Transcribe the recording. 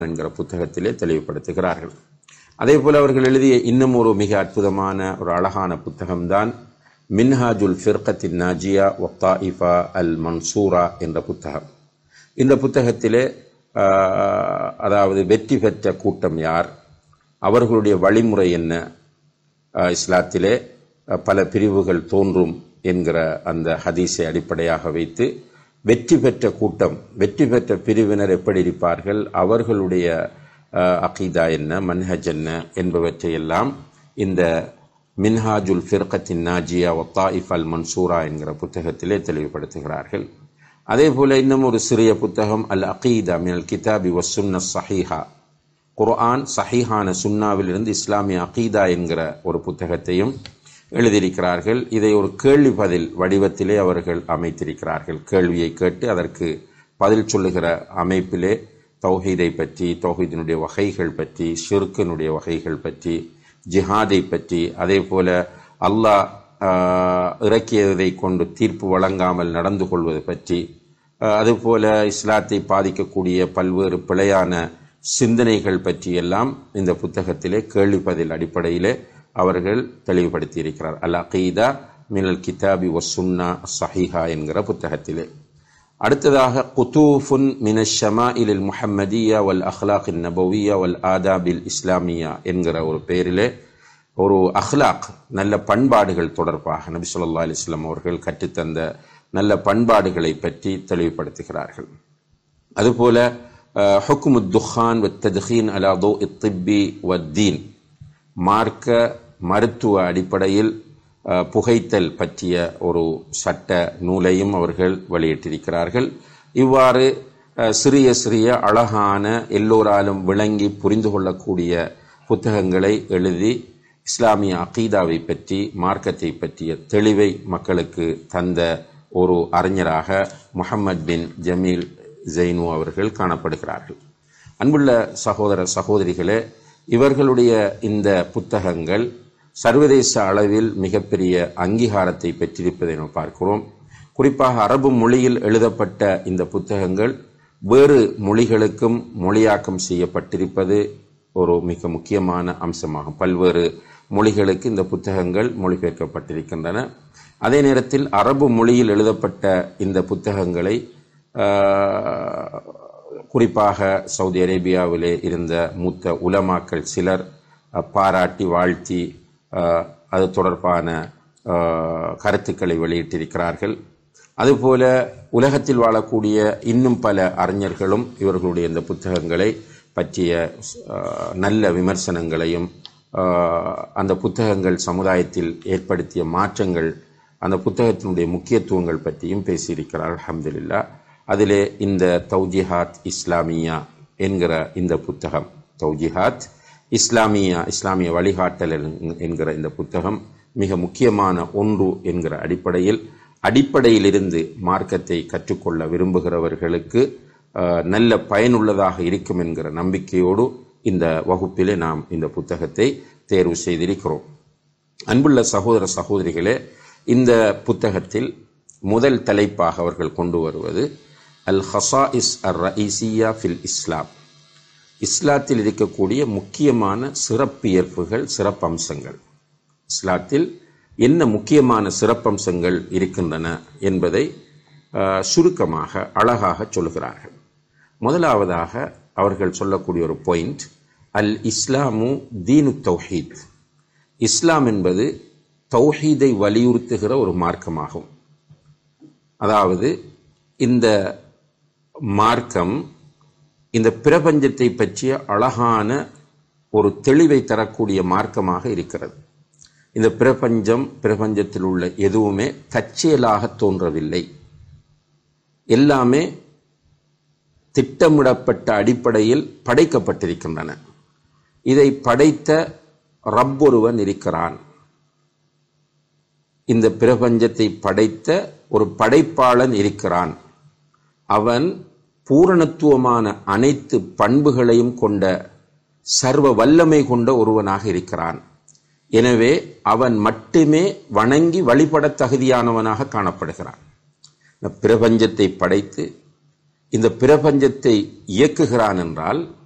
என்கிற புத்தகத்திலே தெளிவுபடுத்துகிறார்கள் அதே போல அவர்கள் எழுதிய இன்னும் ஒரு மிக அற்புதமான ஒரு அழகான புத்தகம்தான் மின்ஹாஜுல் ஃபிர்கத்தின் நாஜியா ஒத்தாயிஃபா அல் மன்சூரா என்ற புத்தகம் இந்த புத்தகத்திலே ஆஹ், அதாவது வெற்றி பெற்ற கூட்டம் யார் அவர்களுடைய வழிமுறை என்ன ஆஹ், இஸ்லாத்திலே அஹ், பல பிரிவுகள் தோன்றும் என்கிற அந்த ஹதீஸை அடிப்படையாக வைத்து வெற்றி பெற்ற கூட்டம் வெற்றி பெற்ற பிரிவினர் எப்படி இருப்பார்கள் அவர்களுடைய அஹ், அகீதா என்ன மன்ஹஜ் என்ன என்பவற்றையெல்லாம் இந்த மின்ஹாஜுல் ஃபிர்கத்தின் நாஜியா ஒத்தாயிஃப் அல் மன்சூரா என்கிற புத்தகத்திலே தெளிவுபடுத்துகிறார்கள் அதே போல இன்னும் ஒரு சிறிய புத்தகம் அல் அகீதா மினல் கிதாபி வசுன்ன சஹீஹா குர்ஆன் சஹீஹான சுன்னாவிலிருந்து இஸ்லாமிய அகீதா என்கிற ஒரு புத்தகத்தையும் எழுதியிருக்கிறார்கள் இதை ஒரு கேள்வி பதில் வடிவத்திலே அவர்கள் அமைத்திருக்கிறார்கள் கேள்வியை கேட்டு அதற்கு பதில் சொல்லுகிற அமைப்பிலே தௌஹீதை பற்றி தௌஹீதினுடைய வகைகள் பற்றி ஷிர்கினுடைய வகைகள் பற்றி ஜிஹாதை பற்றி அதே போல அல்லாஹ் ஆஹ், இறக்கியதை கொண்டு தீர்ப்பு வழங்காமல் நடந்து கொள்வது பற்றி அஹ், அதுபோல இஸ்லாத்தை பாதிக்கக்கூடிய பல்வேறு பிழையான சிந்தனைகள் பற்றியெல்லாம் இந்த புத்தகத்திலே கேள்வி பதில் அடிப்படையிலே அவர்கள் தெளிவுபடுத்தி இருக்கிறார் அல் அகீதா மினல் கிதாபி வசுன்னா சஹீஹா என்கிற புத்தகத்திலே அடுத்ததாக குத்தூஃபுன் மின ஷமாஇலில் முஹம்மதியா வல் அஹ்லாக் நபவியா வல் ஆதாபில் இஸ்லாமியா என்கிற ஒரு பெயரிலே ஒரு அஹ்லாக் நல்ல பண்பாடுகள் தொடர்பாக நபி ஸல்லல்லாஹு அலைஹி வஸல்லம் அவர்கள் கற்றுத்தந்த நல்ல பண்பாடுகளை பற்றி தெளிவுபடுத்துகிறார்கள் அதுபோல ஹுக்குமு துஹான் வத் தத்ஹீன் அலா தோ இத்திப்பி வத்தீன் மார்க்க மருத்துவ அடிப்படையில் அஹ், புகைத்தல் பற்றிய ஒரு சட்ட நூலையும் அவர்கள் வெளியிட்டிருக்கிறார்கள் இவ்வாறு அஹ், சிறிய சிறிய அழகான எல்லோராலும் விளங்கி புரிந்து கொள்ளக்கூடிய புத்தகங்களை எழுதி இஸ்லாமிய அகீதாவை பற்றி மார்க்கத்தை பற்றிய தெளிவை மக்களுக்கு தந்த ஒரு அறிஞராக முஹம்மத் பின் ஜமீல் ஜெய்னு அவர்கள் காணப்படுகிறார்கள் அன்புள்ள சகோதர சகோதரிகளே இவர்களுடைய இந்த புத்தகங்கள் சர்வதேச அளவில் மிகப்பெரிய அங்கீகாரத்தை பெற்றிருப்பதை நாம் பார்க்கிறோம் குறிப்பாக அரபு மொழியில் எழுதப்பட்ட இந்த புத்தகங்கள் வேறு மொழிகளுக்கும் மொழியாக்கம் செய்யப்பட்டிருப்பது ஒரு மிக முக்கியமான அம்சமாகும் பல்வேறு மொழிகளுக்கு இந்த புத்தகங்கள் மொழிபெயர்க்கப்பட்டிருக்கின்றன அதே நேரத்தில் அரபு மொழியில் எழுதப்பட்ட இந்த புத்தகங்களை ஆஹ், குறிப்பாக சவுதி அரேபியாவிலே இருந்த மூத்த உலமாக்கள் சிலர் அஹ், பாராட்டி வாழ்த்தி அஹ், அது தொடர்பான அஹ், கருத்துக்களை வெளியிட்டிருக்கிறார்கள் அதுபோல உலகத்தில் வாழக்கூடிய இன்னும் பல அறிஞர்களும் இவர்களுடைய இந்த புத்தகங்களை பற்றிய அஹ், நல்ல விமர்சனங்களையும் அஹ், அந்த புத்தகங்கள் சமுதாயத்தில் ஏற்படுத்திய மாற்றங்கள் அந்த புத்தகத்தினுடைய முக்கியத்துவங்கள் பற்றியும் பேசியிருக்கிறார் அல்ஹம்துலில்லாஹ் அதிலே இந்த தௌஜிஹாத் இஸ்லாமியா என்கிற இந்த புத்தகம் தௌஜிஹாத் இஸ்லாமியா இஸ்லாமிய வழிகாட்டல் என்- என்கிற இந்த புத்தகம் மிக முக்கியமான ஒன்று என்கிற அடிப்படையில் அடிப்படையிலிருந்து மார்க்கத்தை கற்றுக்கொள்ள விரும்புகிறவர்களுக்கு அஹ், நல்ல பயனுள்ளதாக இருக்கும் என்கிற நம்பிக்கையோடு இந்த வகுப்பிலே நாம் இந்த புத்தகத்தை தேர்வு செய்திருக்கிறோம் அன்புள்ள சகோதர சகோதரிகளே இந்த புத்தகத்தில் முதல் தலைப்பாக அவர்கள் கொண்டு வருவது அல் ஹசாஇஸ் அர் ரஈசியா ஃபில் இஸ்லாம் இஸ்லாத்தில் இருக்கக்கூடிய முக்கியமான சிறப்பியல்புகள் சிறப்பம்சங்கள் இஸ்லாத்தில் என்ன முக்கியமான சிறப்பம்சங்கள் இருக்கின்றன என்பதை அஹ், சுருக்கமாக அழகாக சொல்கிறார்கள் முதலாவதாக அவர்கள் சொல்லக்கூடிய ஒரு பாயிண்ட் அல் இஸ்லாமு தீனு தௌஹீத் இஸ்லாம் என்பது தௌஹீதை வலியுறுத்துகிற ஒரு மார்க்கமாகும் அதாவது இந்த மார்க்கம் இந்த பிரபஞ்சத்தை பற்றிய அழகான ஒரு தெளிவை தரக்கூடிய மார்க்கமாக இருக்கிறது இந்த பிரபஞ்சம் பிரபஞ்சத்தில் உள்ள எதுவுமே தற்செயலாக தோன்றவில்லை எல்லாமே திட்டமிடப்பட்ட அடிப்படையில் படைக்கப்பட்டிருக்கின்றன இதை படைத்த ரப்பொருவன் இருக்கிறான் இந்த பிரபஞ்சத்தை படைத்த ஒரு படைப்பாளன் இருக்கிறான் அவன் பூரணத்துவமான அனைத்து பண்புகளையும் கொண்ட சர்வ வல்லமை கொண்ட ஒருவனாக இருக்கிறான் எனவே அவன் மட்டுமே வணங்கி வழிபட தகுதியானவனாக காணப்படுகிறான் இந்த பிரபஞ்சத்தை படைத்து இந்த பிரபஞ்சத்தை இயக்குகிறான் என்றால்